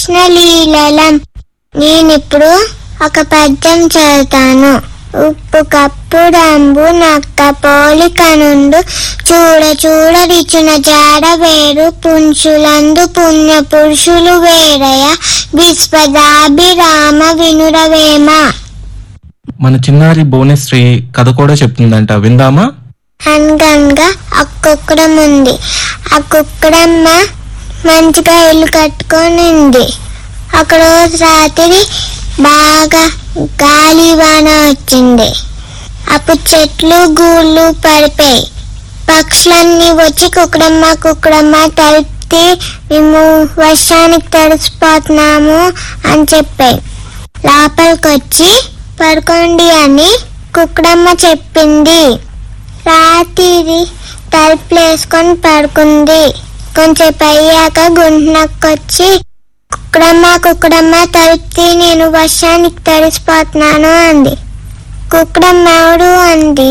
కృష్ణ లీలలం నేనిప్పుడు ఒక పద్యం చదువుతాను ఉప్పు కప్పుడంబు నక్క పోలిక నుండు చూడ చూడ రిచున జాడ వేరు పుంచులందు పుణ్య పురుషులు వేరయ విశ్వదాభిరామ వినురవేమ మన చిన్నారి భువనేశ్రీ కథ కూడా చెప్తుందంట విందామా అనగనగా ఆ కుక్కడం ఉంది ఆ కుక్కడమ్మ మంచిగా ఇల్లు కట్టుకొని ఉంది ఒక రోజు రాత్రి బాగా గాలి వాన వచ్చింది అప్పుడు చెట్లు గూళ్ళు పడిపోయి పక్షులన్నీ వచ్చి కుక్కడమ్మ కుక్కడమ్మ తడితే మేము వర్షానికి తడిసిపోతున్నాము అని చెప్పాయి లోపలికి వచ్చి పడుకోండి అని కుక్కడమ్మ చెప్పింది రాత్రి తలుపులు వేసుకొని పడుకుంది కొంచెం అయ్యాక గుంటునక్కొచ్చి కుక్కడమ్మ కుక్కడమ్మ తలుపుతి నేను వర్షానికి తడిసిపోతున్నాను అంది కుక్కడమ్మ ఎవడు అంది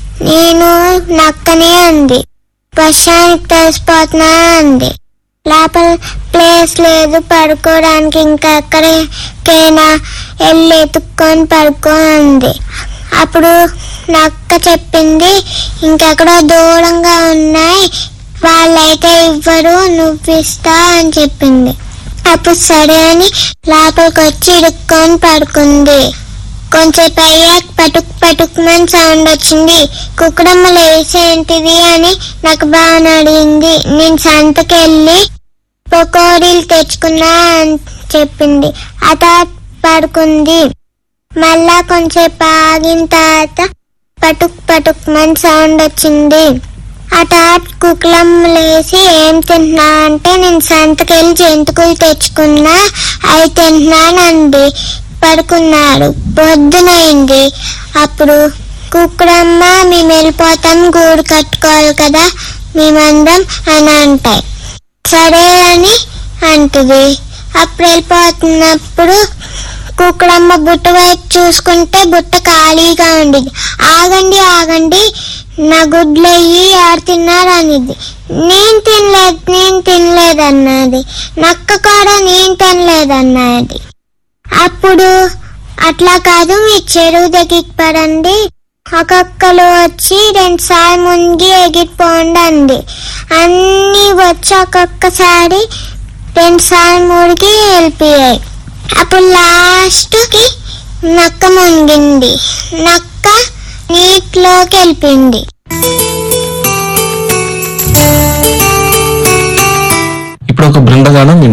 నేను నక్కనే అంది వర్షానికి తడిసిపోతున్నా అంది లోపల ప్లేస్ లేదు పడుకోవడానికి ఇంకా ఎక్కడికైనా వెళ్ళి ఎత్తుక్కొని పడుకో అంది అప్పుడు నక్క చెప్పింది ఇంకెక్కడో దూరంగా ఉన్నాయి వాళ్ళైతే ఇవ్వరు నువ్వు ఇస్తావు అని చెప్పింది అప్పుడు సరే అని లోపలికి వచ్చి ఇరుక్కొని పడుకుంది కొంచెంసేపు అయ్యాక పటుక్ పటుక్మని సౌండ్ వచ్చింది కుక్కడమ్మ లేసేంటిది అని నాకు బాగా అడిగింది నేను సంతకెళ్ళి పకోడీలు తెచ్చుకున్నా అని చెప్పింది ఆ తర్వాత పడుకుంది మళ్ళా కొంచెంసేపు ఆగిన తర్వాత పటుక్ పటుక్ మని సౌండ్ వచ్చింది ఆ తర్వాత కుక్కలం లేసి ఏం తింటున్నా అంటే నేను సంతకెళ్ళి జంతుకులు తెచ్చుకున్నా అవి తింటున్నానండి పడుకున్నాడు పొద్దునైంది అప్పుడు కుక్కడమ్మ మేము వెళ్ళిపోతాం గూడు కట్టుకోవాలి కదా మేమందరం అని అంటాయి సరే అని అంటుంది అప్పుడు వెళ్ళిపోతున్నప్పుడు కుక్కడమ్మ బుట్ట వైపు చూసుకుంటే బుట్ట ఖాళీగా ఉండింది ఆగండి ఆగండి నా గుడ్లు అయ్యి ఎవరు తిన్నారు అనిది నేను తినలేదు నేను తినలేదు అన్నది నక్క కూడా నేను తినలేదు అన్నది అప్పుడు అట్లా కాదు మీ చెరువు దగ్గరికి పడండి ఒక్కొక్కరు వచ్చి రెండు సార్లు మునిగి ఎగిరిపోండి అంది అన్నీ వచ్చి ఒక్కొక్కసారి రెండు సార్లు మునిగి వెళ్ళిపోయాయి అప్పుడు లాస్ట్కి నక్క మునిగింది నక్క నీటిలోకి వెళ్ళిపోయింది ఇప్పుడు ఒక బృందగానం